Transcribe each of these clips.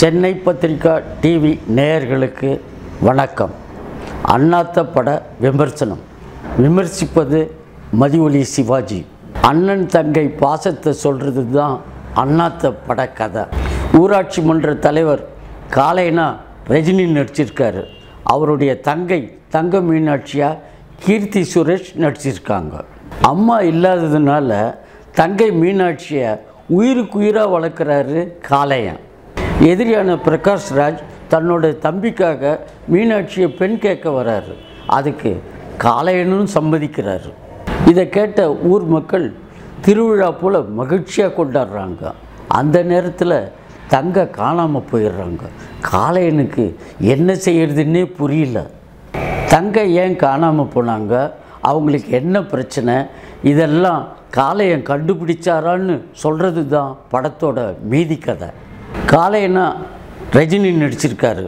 Chennai பத்திரிகா TV நேயர்களுக்கு வணக்கம் அண்ணாத்த பட விமர்சனம் விமர்சிப்பது மதியொலி சிவாஜி அண்ணன் தங்கை பாசத்தை சொல்கிறது தான் அண்ணாத்த பட கதை ஊராட்சி மன்ற தலைவர் காலைனா ரஜினி நடிச்சிருக்காரு அவருடைய தங்கை தங்க மீனாட்சியா கீர்த்தி சுரேஷ் நடிச்சிருக்காங்க அம்மா இல்லாததுனால தங்கை மீனாட்சியை உயிருக்கு உயிராக வளர்க்குறாரு காளையன் எதிரியான பிரகாஷ் ராஜ் தன்னோட தம்பிக்காக மீனாட்சியை பெண் கேட்க வராரு அதுக்கு காளையனும் சம்மதிக்கிறாரு இதை கேட்ட ஊர் மக்கள் திருவிழா போல் மகிழ்ச்சியாக கொண்டாடுறாங்க அந்த நேரத்தில் தங்க காணாமல் போயிடுறாங்க காளையனுக்கு என்ன செய்யறதுன்னே புரியல தங்க ஏன் காணாமல் போனாங்க அவங்களுக்கு என்ன பிரச்சனை இதெல்லாம் காளையன் கண்டுபிடிச்சாரான்னு சொல்கிறது தான் படத்தோட மீதி கதை காளையனா ரஜினி நடிச்சிருக்காரு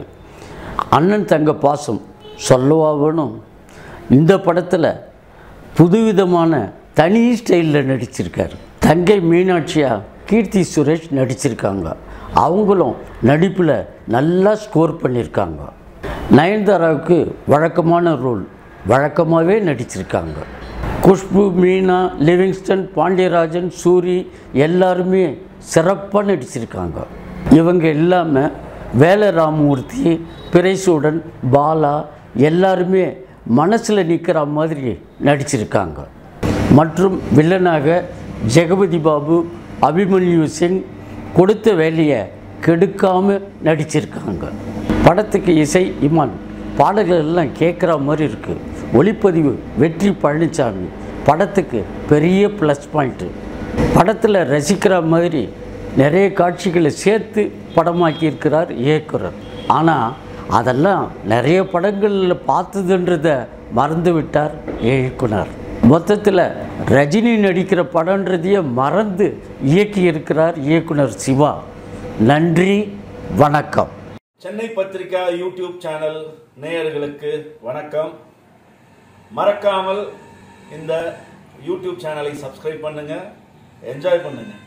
அண்ணன் தங்க பாசம் சொல்லவா வேணும் இந்த படத்தில் புதுவிதமான தனி ஸ்டைலில் நடிச்சிருக்காரு தங்கை மீனாட்சியா கீர்த்தி சுரேஷ் நடிச்சிருக்காங்க அவங்களும் நடிப்பில் நல்லா ஸ்கோர் பண்ணியிருக்காங்க நயன்தாராவுக்கு வழக்கமான ரோல் வழக்கமாகவே நடிச்சிருக்காங்க குஷ்பு மீனா லிவிங்ஸ்டன் பாண்டியராஜன் சூரி எல்லாருமே சிறப்பாக நடிச்சிருக்காங்க இவங்க இல்லாமல் வேலராமூர்த்தி பிரைசூடன் பாலா எல்லாருமே மனசில் நிற்கிற மாதிரி நடிச்சிருக்காங்க மற்றும் வில்லனாக ஜெகபதி பாபு அபிமன்யு சிங் கொடுத்த வேலையை கெடுக்காமல் நடிச்சிருக்காங்க படத்துக்கு இசை இமான் பாடல்கள் எல்லாம் கேட்குற மாதிரி இருக்குது ஒளிப்பதிவு வெற்றி பழனிசாமி படத்துக்கு பெரிய ப்ளஸ் பாயிண்ட்டு படத்தில் ரசிக்கிற மாதிரி நிறைய காட்சிகளை சேர்த்து படமாக்கியிருக்கிறார் இயக்குனர் ஆனால் அதெல்லாம் நிறைய படங்களில் பார்த்ததுன்றத மறந்து விட்டார் இயக்குனர் மொத்தத்தில் ரஜினி நடிக்கிற படன்றதையே மறந்து இயக்கியிருக்கிறார் இயக்குனர் சிவா நன்றி வணக்கம் சென்னை பத்திரிகா யூடியூப் சேனல் நேயர்களுக்கு வணக்கம் மறக்காமல் இந்த யூடியூப் சேனலை சப்ஸ்கிரைப் பண்ணுங்க என்ஜாய் பண்ணுங்க